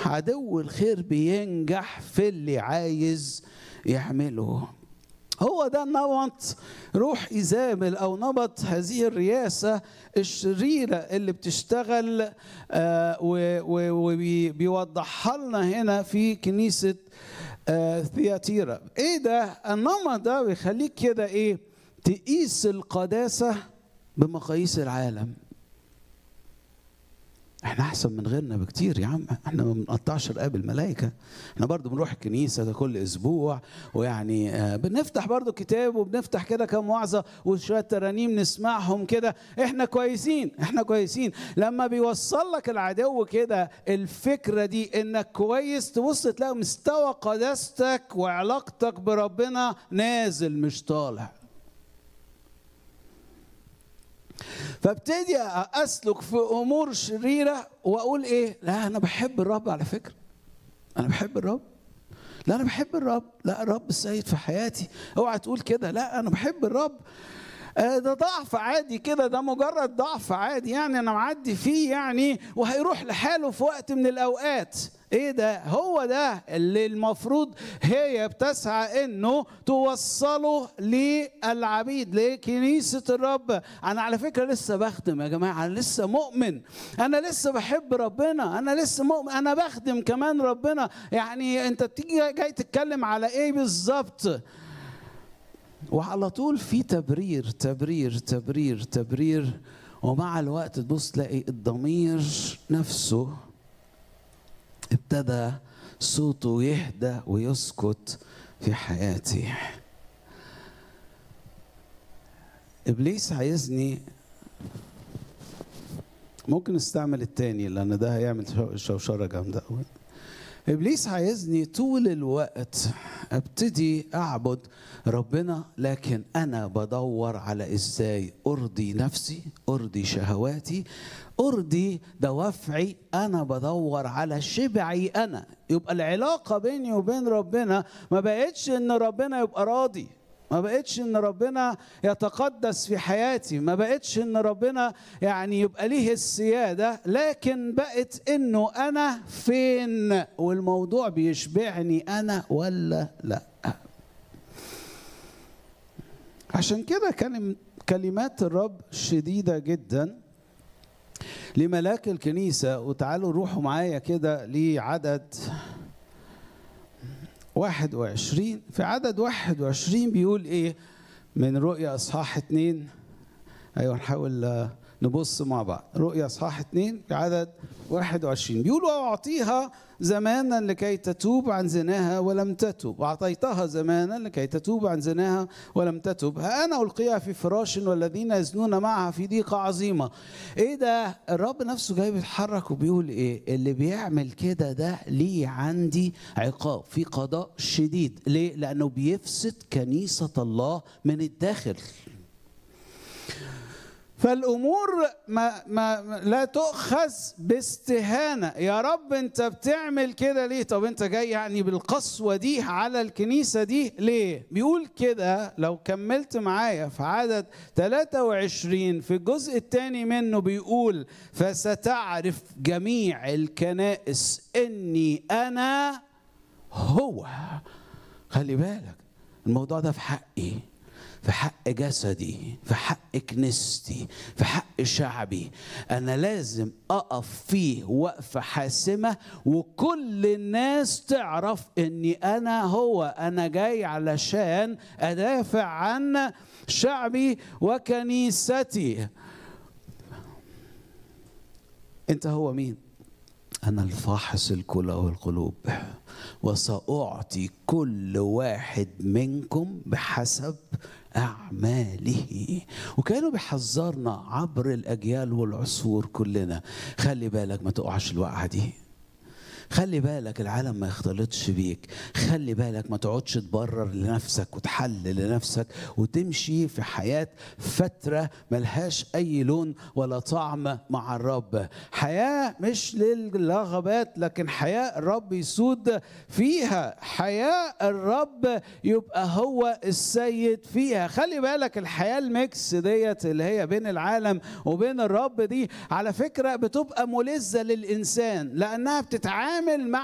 عدو الخير بينجح في اللي عايز يعمله هو ده نمط روح ايزابل او نمط هذه الرياسه الشريره اللي بتشتغل وبيوضحها لنا هنا في كنيسه آه ثياتيرا ايه ده النمط ده بيخليك كده ايه تقيس القداسه بمقاييس العالم احنا احسن من غيرنا بكتير يا عم احنا ما بنقطعش رقاب الملائكه احنا برضو بنروح الكنيسه ده كل اسبوع ويعني اه بنفتح برضو كتاب وبنفتح كده كام وعظه وشويه ترانيم نسمعهم كده احنا كويسين احنا كويسين لما بيوصل لك العدو كده الفكره دي انك كويس تبص تلاقي مستوى قداستك وعلاقتك بربنا نازل مش طالع فابتدي اسلك في امور شريره واقول ايه لا انا بحب الرب على فكره انا بحب الرب لا انا بحب الرب لا الرب السيد في حياتي اوعى تقول كده لا انا بحب الرب ده ضعف عادي كده ده مجرد ضعف عادي يعني انا معدي فيه يعني وهيروح لحاله في وقت من الاوقات ايه ده هو ده اللي المفروض هي بتسعى انه توصله للعبيد لكنيسه الرب انا على فكره لسه بخدم يا جماعه انا لسه مؤمن انا لسه بحب ربنا انا لسه مؤمن انا بخدم كمان ربنا يعني انت بتيجي جاي تتكلم على ايه بالظبط وعلى طول في تبرير تبرير تبرير تبرير ومع الوقت تبص تلاقي الضمير نفسه ابتدى صوته يهدى ويسكت في حياتي ابليس عايزني ممكن نستعمل التاني لان ده هيعمل شوشره جامده قوي ابليس عايزني طول الوقت ابتدي اعبد ربنا لكن انا بدور على ازاي ارضي نفسي ارضي شهواتي ارضي دوافعي انا بدور على شبعي انا يبقى العلاقه بيني وبين ربنا ما بقتش ان ربنا يبقى راضي ما بقتش ان ربنا يتقدس في حياتي ما بقتش ان ربنا يعني يبقى ليه السياده لكن بقت انه انا فين والموضوع بيشبعني انا ولا لا عشان كده كان كلمات الرب شديده جدا لملاك الكنيسه وتعالوا روحوا معايا كده لعدد 21 في عدد 21 بيقول ايه من رؤيا اصحاح 2 ايوه نحاول نبص مع بعض رؤيا اصحاح 2 في عدد 21 بيقول واعطيها زمانا لكي تتوب عن زناها ولم تتب واعطيتها زمانا لكي تتوب عن زناها ولم تتب ها انا القيها في فراش والذين يزنون معها في ضيقه عظيمه ايه ده الرب نفسه جاي بيتحرك وبيقول ايه اللي بيعمل كده ده ليه عندي عقاب في قضاء شديد ليه لانه بيفسد كنيسه الله من الداخل فالامور ما ما لا تؤخذ باستهانه يا رب انت بتعمل كده ليه طب انت جاي يعني بالقسوه دي على الكنيسه دي ليه بيقول كده لو كملت معايا في عدد 23 في الجزء الثاني منه بيقول فستعرف جميع الكنائس اني انا هو خلي بالك الموضوع ده في حقي في حق جسدي في حق كنيستي في حق شعبي انا لازم اقف فيه وقفه حاسمه وكل الناس تعرف اني انا هو انا جاي علشان ادافع عن شعبي وكنيستي انت هو مين انا الفاحص الكلى والقلوب وساعطي كل واحد منكم بحسب أعماله وكانوا بيحذرنا عبر الأجيال والعصور كلنا خلي بالك ما تقعش الوقعة دي خلي بالك العالم ما يختلطش بيك خلي بالك ما تقعدش تبرر لنفسك وتحلل لنفسك وتمشي في حياة فترة ملهاش أي لون ولا طعم مع الرب حياة مش للرغبات لكن حياة الرب يسود فيها حياة الرب يبقى هو السيد فيها خلي بالك الحياة الميكس ديت اللي هي بين العالم وبين الرب دي على فكرة بتبقى ملذة للإنسان لأنها بتتعامل مع